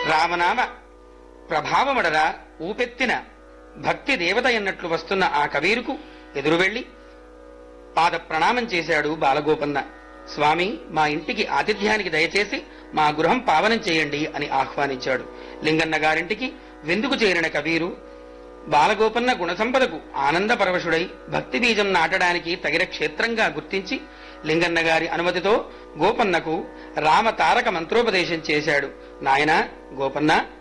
రామనామ ప్రభావమడరా ఊపెత్తిన భక్తి దేవత ఎన్నట్లు వస్తున్న ఆ కబీరుకు ఎదురు వెళ్లి పాద ప్రణామం చేశాడు బాలగోపన్న స్వామి మా ఇంటికి ఆతిథ్యానికి దయచేసి మా గృహం పావనం చేయండి అని ఆహ్వానించాడు లింగన్న గారింటికి విందుకు చేరిన కబీరు బాలగోపన్న గుణసంపదకు ఆనంద పరవశుడై భక్తి బీజం నాటడానికి తగిన క్షేత్రంగా గుర్తించి లింగన్న గారి అనుమతితో గోపన్నకు రామ తారక మంత్రోపదేశం చేశాడు నాయనా గోపన్న